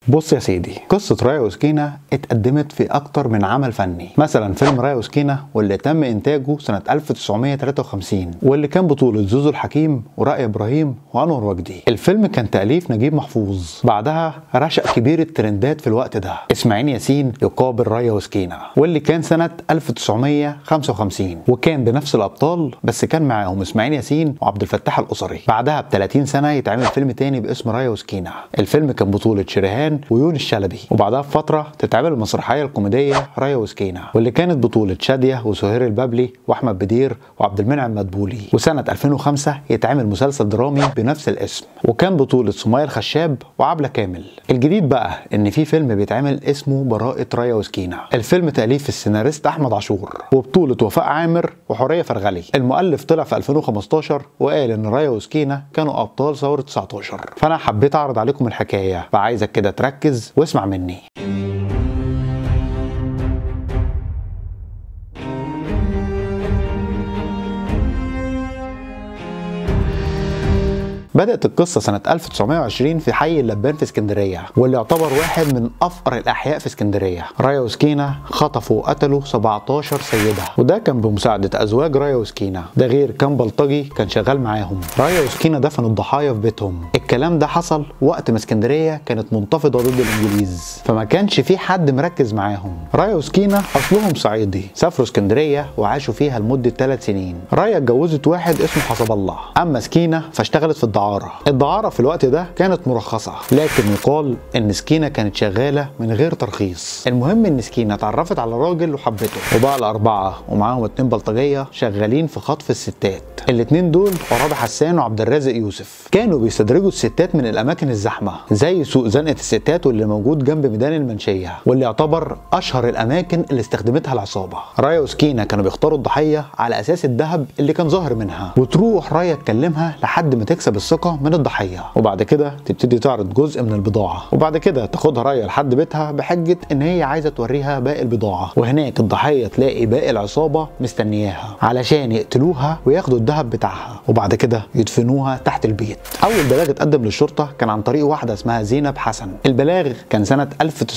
بص يا سيدي قصة رايا وسكينة اتقدمت في أكتر من عمل فني مثلا فيلم رايا وسكينة واللي تم إنتاجه سنة 1953 واللي كان بطولة زوزو الحكيم ورائع إبراهيم وأنور وجدي الفيلم كان تأليف نجيب محفوظ بعدها رشق كبير الترندات في الوقت ده إسماعيل ياسين يقابل رايا وسكينة واللي كان سنة 1955 وكان بنفس الأبطال بس كان معاهم إسماعيل ياسين وعبد الفتاح القصري بعدها ب 30 سنة يتعمل فيلم تاني باسم رايا وسكينة الفيلم كان بطولة شريهان ويونس الشلبي وبعدها بفترة تتعمل المسرحية الكوميدية رايا وسكينة واللي كانت بطولة شادية وسهير البابلي وأحمد بدير وعبد المنعم مدبولي وسنة 2005 يتعمل مسلسل درامي بنفس الاسم وكان بطولة سمية الخشاب وعبلة كامل الجديد بقى إن في فيلم بيتعمل اسمه براءة رايا وسكينة الفيلم تأليف السيناريست أحمد عاشور وبطولة وفاء عامر وحورية فرغلي المؤلف طلع في 2015 وقال إن رايا وسكينة كانوا أبطال ثورة 19 فأنا حبيت أعرض عليكم الحكاية فعايزك كده تركز واسمع مني بدأت القصة سنة 1920 في حي اللبان في اسكندرية واللي يعتبر واحد من أفقر الأحياء في اسكندرية رايا وسكينة خطفوا وقتلوا 17 سيدة وده كان بمساعدة أزواج رايا وسكينة ده غير كان بلطجي كان شغال معاهم رايا وسكينة دفنوا الضحايا في بيتهم الكلام ده حصل وقت ما اسكندرية كانت منتفضة ضد الإنجليز فما كانش في حد مركز معاهم رايا وسكينة أصلهم صعيدي سافروا اسكندرية وعاشوا فيها لمدة 3 سنين رايا اتجوزت واحد اسمه حسب الله أما سكينة فاشتغلت في الدعارة الدعارة في الوقت ده كانت مرخصة لكن يقال ان سكينة كانت شغالة من غير ترخيص المهم ان سكينة اتعرفت على راجل وحبته وبقى الأربعة ومعاهم اتنين بلطجية شغالين في خطف الستات الاتنين دول عرابي حسان وعبد الرازق يوسف كانوا بيستدرجوا الستات من الأماكن الزحمة زي سوق زنقة الستات واللي موجود جنب ميدان المنشية واللي يعتبر أشهر الأماكن اللي استخدمتها العصابة رايا وسكينة كانوا بيختاروا الضحية على أساس الذهب اللي كان ظاهر منها وتروح رايا تكلمها لحد ما تكسب الثقة من الضحية وبعد كده تبتدي تعرض جزء من البضاعة وبعد كده تاخدها رايا لحد بيتها بحجة إن هي عايزة توريها باقي البضاعة وهناك الضحية تلاقي باقي العصابة مستنياها علشان يقتلوها وياخدوا الذهب بتاعها وبعد كده يدفنوها تحت البيت أول بلاغ اتقدم للشرطة كان عن طريق واحدة اسمها زينب حسن البلاغ كان سنة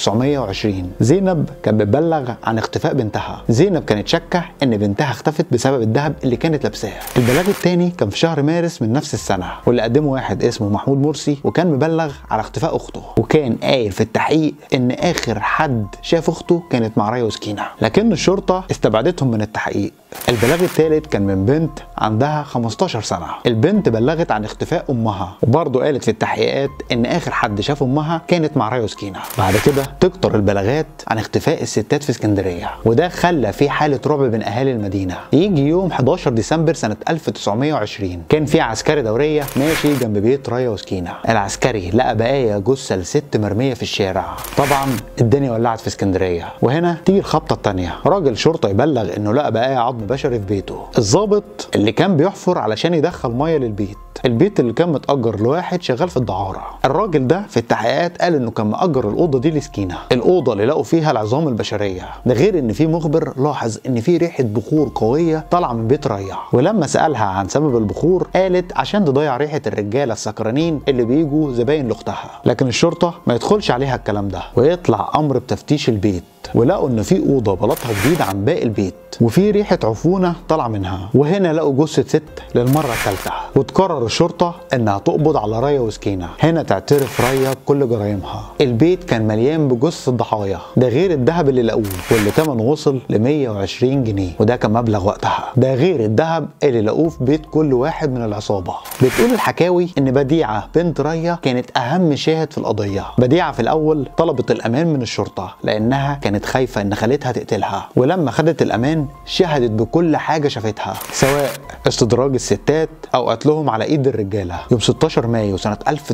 1920 زينب كانت بتبلغ عن اختفاء بنتها زينب كانت شاكة إن بنتها اختفت بسبب الذهب اللي كانت لابساه البلاغ الثاني كان في شهر مارس من نفس السنة واللي قدمه واحد اسمه محمود مرسي وكان مبلغ على اختفاء اخته وكان قايل في التحقيق ان اخر حد شاف اخته كانت مع رايا وسكينه لكن الشرطه استبعدتهم من التحقيق البلاغ الثالث كان من بنت عندها 15 سنه البنت بلغت عن اختفاء امها وبرضه قالت في التحقيقات ان اخر حد شاف امها كانت مع رايا وسكينه بعد كده تكتر البلاغات عن اختفاء الستات في اسكندريه وده خلى في حاله رعب بين اهالي المدينه يجي يوم 11 ديسمبر سنه 1920 كان في عسكري دوريه ماشي جنب بيت رايا وسكينه العسكري لقى بقايا جثه لست مرميه في الشارع طبعا الدنيا ولعت في اسكندريه وهنا تيجي الخبطه الثانيه راجل شرطه يبلغ انه لقى بقايا عظم بشري في بيته الضابط اللي كان بيحفر علشان يدخل ميه للبيت البيت اللي كان متأجر لواحد شغال في الدعارة الراجل ده في التحقيقات قال انه كان مأجر الأوضة دي لسكينة الأوضة اللي لقوا فيها العظام البشرية ده غير ان في مخبر لاحظ ان في ريحة بخور قوية طالعة من بيت ريا ولما سألها عن سبب البخور قالت عشان تضيع ريحة الرجالة السكرانين اللي بيجوا زباين لاختها لكن الشرطة ما يدخلش عليها الكلام ده ويطلع أمر بتفتيش البيت ولقوا ان في اوضه بلاطها جديد عن باقي البيت وفي ريحه عفونه طالعه منها وهنا لقوا جثه ست للمره الثالثه وتقرر الشرطه انها تقبض على رايا وسكينه هنا تعترف رايا بكل جرائمها البيت كان مليان بجثث الضحايا ده غير الذهب اللي لقوه واللي ثمنه وصل ل 120 جنيه وده كان مبلغ وقتها ده غير الذهب اللي لقوه في بيت كل واحد من العصابه بتقول الحكاوي ان بديعه بنت رايا كانت اهم شاهد في القضيه بديعه في الاول طلبت الامان من الشرطه لانها كانت خايفه ان خالتها تقتلها ولما خدت الامان شهدت بكل حاجه شافتها سواء استدراج الستات او قتلهم على ايد الرجاله يوم 16 مايو سنه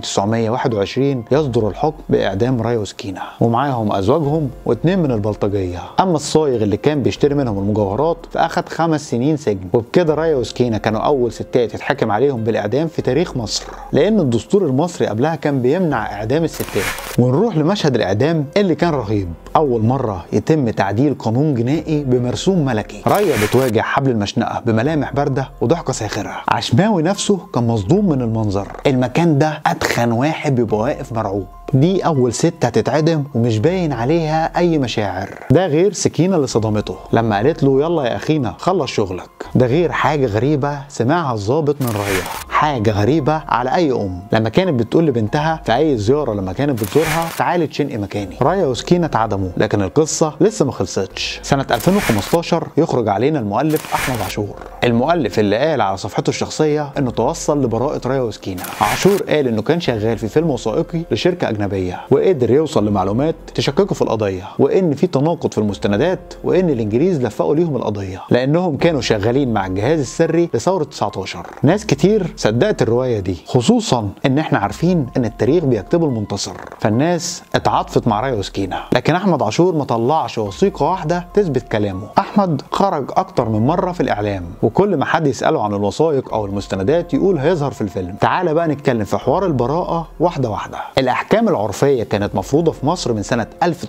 1921 يصدر الحكم باعدام رايا وسكينه ومعاهم ازواجهم واثنين من البلطجيه اما الصايغ اللي كان بيشتري منهم المجوهرات فاخد خمس سنين سجن وبكده رايا وسكينه كانوا اول ستات يتحكم عليهم بالاعدام في تاريخ مصر لان الدستور المصري قبلها كان بيمنع اعدام الستات ونروح لمشهد الاعدام اللي كان رهيب اول مره يتم تعديل قانون جنائي بمرسوم ملكي رايا بتواجه حبل المشنقه بملامح بارده وضحكه ساخره عشماوي نفسه كان مصدوم من المنظر المكان ده اتخن واحد بيبقى واقف مرعوب دي اول ست هتتعدم ومش باين عليها اي مشاعر ده غير سكينه اللي صدمته لما قالت له يلا يا اخينا خلص شغلك ده غير حاجه غريبه سمعها الظابط من رايه حاجه غريبه على اي ام لما كانت بتقول لبنتها في اي زياره لما كانت بتزورها تعالي تشنقي مكاني رايا وسكينه اتعدموا لكن القصه لسه ما خلصتش سنه 2015 يخرج علينا المؤلف احمد عاشور المؤلف اللي قال على صفحته الشخصيه انه توصل لبراءه رايا وسكينه عاشور قال انه كان شغال في فيلم وثائقي لشركه اجنبيه وقدر يوصل لمعلومات تشككه في القضيه وان في تناقض في المستندات وان الانجليز لفقوا ليهم القضيه لانهم كانوا شغالين مع الجهاز السري لثوره 19 ناس كتير صدقت الروايه دي خصوصا ان احنا عارفين ان التاريخ بيكتبه المنتصر فالناس اتعاطفت مع رايا وسكينه لكن احمد عاشور ما طلعش وثيقه واحده تثبت كلامه احمد خرج اكتر من مره في الاعلام وكل ما حد يساله عن الوثائق او المستندات يقول هيظهر في الفيلم تعال بقى نتكلم في حوار البراءه واحده واحده الاحكام العرفيه كانت مفروضه في مصر من سنه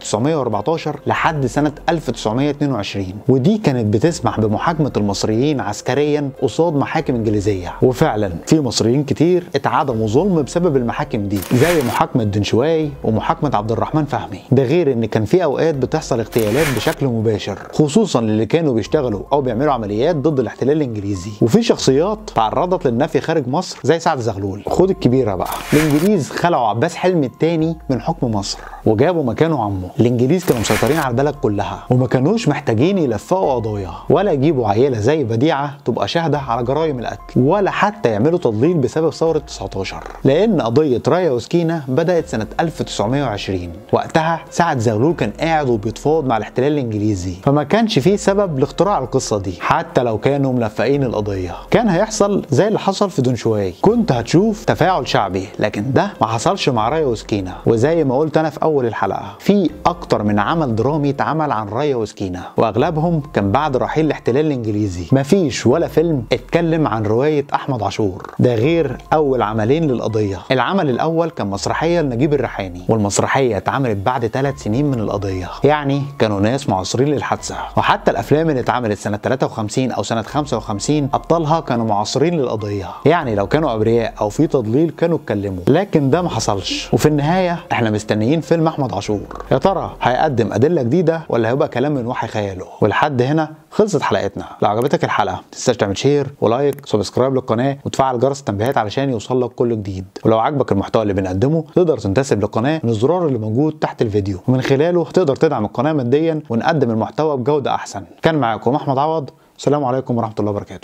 1914 لحد سنه 1922 ودي كانت بتسمح بمحاكمه المصريين عسكريا قصاد محاكم انجليزيه وفعلا في مصريين كتير اتعدموا ظلم بسبب المحاكم دي زي محاكمه دنشواي ومحاكمه عبد الرحمن فهمي ده غير ان كان في اوقات بتحصل اغتيالات بشكل مباشر خصوصا للي كانوا بيشتغلوا او بيعملوا عمليات ضد الاحتلال الانجليزي وفي شخصيات تعرضت للنفي خارج مصر زي سعد زغلول خد الكبيره بقى الانجليز خلعوا عباس حلمي الثاني من حكم مصر وجابوا مكانه عمه الانجليز كانوا مسيطرين على البلد كلها وما كانوش محتاجين يلفقوا قضايا ولا يجيبوا عيله زي بديعه تبقى شاهده على جرائم القتل ولا حتى يعملوا تضليل بسبب ثوره 19 لان قضيه رايا وسكينه بدات سنه 1920 وقتها سعد زغلول كان قاعد وبيتفاوض مع الاحتلال الانجليزي فما كانش فيه سبب لاختراع القصه دي حتى لو كانوا ملفقين القضيه كان هيحصل زي اللي حصل في دنشواي كنت هتشوف تفاعل شعبي لكن ده ما حصلش مع رايا وسكينه وزي ما قلت انا في اول الحلقه في اكتر من عمل درامي اتعمل عن رايا وسكينه واغلبهم كان بعد رحيل الاحتلال الانجليزي مفيش ولا فيلم اتكلم عن روايه احمد عاشور ده غير اول عملين للقضيه العمل الاول كان مسرحيه لنجيب الريحاني والمسرحيه اتعملت بعد ثلاث سنين من القضيه يعني كانوا ناس معاصرين للحادثه وحتى الافلام اللي اتعملت سنه 53 او سنه 55 ابطالها كانوا معاصرين للقضيه يعني لو كانوا ابرياء او في تضليل كانوا اتكلموا لكن ده ما حصلش وفي النهايه احنا مستنيين فيلم احمد عاشور يا ترى هيقدم ادله جديده ولا هيبقى كلام من وحي خياله ولحد هنا خلصت حلقتنا لو عجبتك الحلقه ما تنساش تعمل شير ولايك وسبسكرايب للقناه وتفعل جرس التنبيهات علشان يوصل لك كل جديد ولو عجبك المحتوى اللي بنقدمه تقدر تنتسب للقناه من الزرار اللي موجود تحت الفيديو ومن خلاله تقدر تدعم القناه ماديا ونقدم المحتوى بجوده احسن كان معاكم احمد عوض السلام عليكم ورحمه الله وبركاته